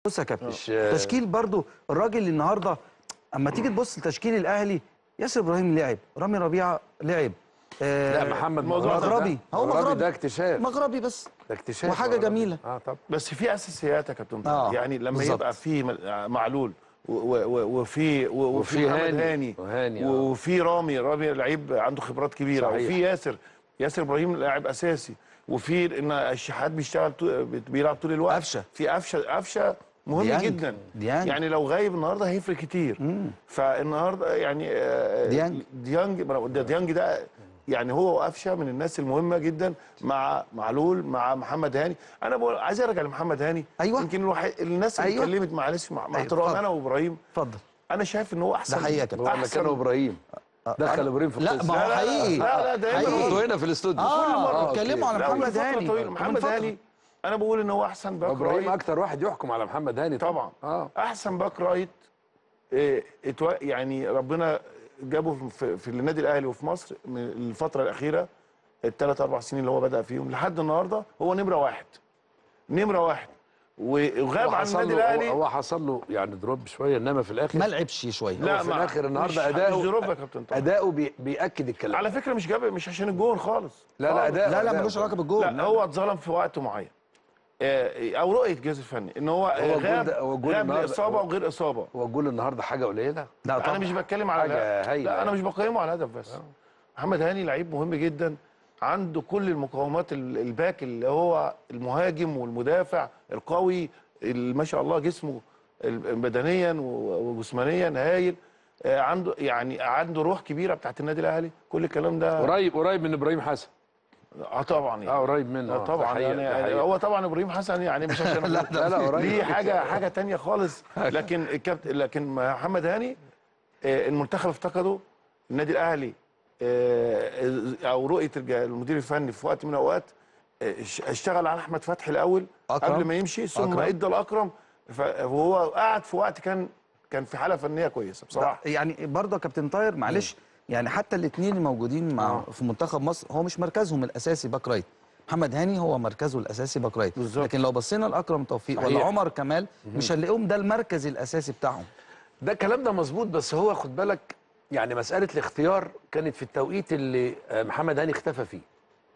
بص يا كابتن مش- تشكيل برضو الراجل اللي النهارده اما تيجي تبص لتشكيل الاهلي ياسر ابراهيم لعب رامي ربيعه لعب آه لا محمد الموضوع ده- مغربي هو مغربي مغربي ده اكتشاف مغربي بس ده اكتشاف وحاجة مغربي. جميلة. اه طب بس في اساسيات يا كابتن طارق. آه، يعني لما بالظبط. يبقى في م- معلول و- و- و- وفي و- وفي وفي محمد هاني. هاني وهاني، آه. وفي رامي رامي لعيب عنده خبرات كبيره صحيح. وفي ياسر ياسر ابراهيم لاعب اساسي وفي ان الشحات بيشتغل طو- بيلعب طول الوقت قفشة. في قفشه قفشه مهم ديانج. جدا ديانج. يعني لو غايب النهارده هيفرق كتير فالنهارده يعني آه، ديانج. ديانج ده ديانج ده يعني هو وقفشه من الناس المهمه جدا مع معلول مع محمد هاني انا بقول عايز ارجع لمحمد هاني أيوة. يمكن الوحيد الناس اللي أيوة. اتكلمت معلش مع مع أيوة، احترام اتفضل. انا وابراهيم اتفضل انا شايف ان هو احسن ده حقيقة يا كابتن. هو اللي كان ابراهيم دخل ابراهيم في لا القصه ما هو لا، لا، حقيقي لا، لا، دايما حقيقي. كنتوا هنا في الاستوديو اه أوكي. اتكلموا على لا، محمد من فترة هاني طويلة. من محمد فترة. هاني انا بقول ان هو احسن باك ابراهيم رايت اكتر واحد يحكم على محمد هاني طبعا اه احسن باك رايت إيه، اتوا- يعني ربنا جابه في, في النادي الاهلي وفي مصر من الفتره الاخيره الثلاث اربع سنين اللي هو بدا فيهم لحد النهارده هو نمره واحد نمره واحد و- وغاب هو عن حصل النادي له الاهلي هو, هو حصل له يعني دروب شويه انما في الاخر ما لعبش شويه لا في ما- الاخر النهارده مش- اداؤه مش دروب يا كابتن طارق. اداؤه بي بياكد الكلام على فكره مش جاب مش عشان الجون خالص لا لا خالص. اداؤه لا لا أداؤه. ملوش علاقه بالجول لا هو اتظلم في وقت معين آه، او رؤيه الجهاز الفني ان هو, هو الجول غاب ده- هو الجول غاب النهاردة- لاصابه هو- وغير اصابه هو الجول النهارده حاجه قليله لا انا طبعا مش بتكلم على حاجة هايلة لا انا يعني. مش بقيمه على الهدف بس محمد هاني لعيب مهم جدا عنده كل المقومات ال- الباك اللي هو المهاجم والمدافع القوي اللي ما شاء الله جسمه ال- بدنيا و- وجسمانيا هايل آه، عنده يعني عنده روح كبيره بتاعت النادي الاهلي كل الكلام ده قريب قريب من ابراهيم حسن اه طبعا يعني اه قريب منه آه، ده طبعا حقيقة، يعني ده حقيقة. هو طبعا ابراهيم حسن يعني مش عشان لا، لا، لا، قريب. ليه حاجه حاجه تانية خالص لكن الكابتن لكن محمد هاني آه، المنتخب افتقده النادي الاهلي آه، او رؤيه الج- المدير الفني في وقت من الاوقات آه، اش- اشتغل على احمد فتحي الاول أكرم. قبل ما يمشي ثم أكرم. ادى لاكرم ف- وهو قعد في وقت كان كان في حاله فنيه كويسه بصراحه يعني برضه يا كابتن طاهر معلش يعني حتى الاثنين الموجودين مع في منتخب مصر هو مش مركزهم الاساسي باك رايت محمد هاني هو مركزه الاساسي باك رايت بالظبط. لكن لو بصينا لاكرم توفيق ولا صحيح. عمر كمال مش هنلاقيهم ده المركز الاساسي بتاعهم ده الكلام ده مظبوط بس هو خد بالك يعني مساله الاختيار كانت في التوقيت اللي آه، محمد هاني اختفى فيه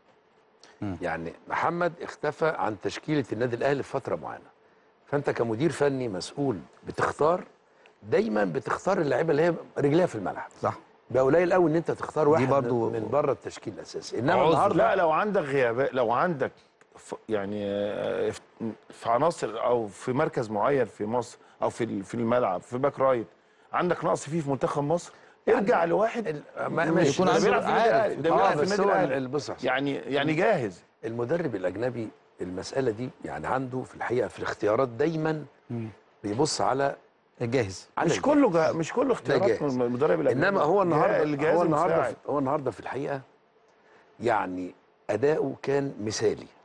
يعني محمد اختفى عن تشكيله النادي الاهلي في فتره معينه فانت كمدير فني مسؤول بتختار دايما بتختار اللعيبه اللي هي رجليها في الملعب صح بقى قليل قوي ان انت تختار واحد برضو- من بره التشكيل الاساسي انما عذر. النهارده لا لو عندك غيابات لو عندك ف يعني آه، في- في عناصر او في مركز معين في مصر او في ال- في الملعب في باك رايت عندك نقص فيه في منتخب مصر ارجع لواحد ال- ما- مش- ماشي. يكون ده عنده بيلعب في النادي عارف. الأهلي، ده اه بيلعب في بس النادي هو الاهلي ال- بص يا حسين، يعني يعني جاهز المدرب الاجنبي المساله دي يعني عنده في الحقيقه في الاختيارات دايما بيبص على جاهز على مش الجهاز. كله جا مش كله اختيارات جاهز. من المدرب الاجنبي انما هو النهارده الجهاز هو النهارده المساعد. في هو النهارده في الحقيقه يعني اداؤه كان مثالي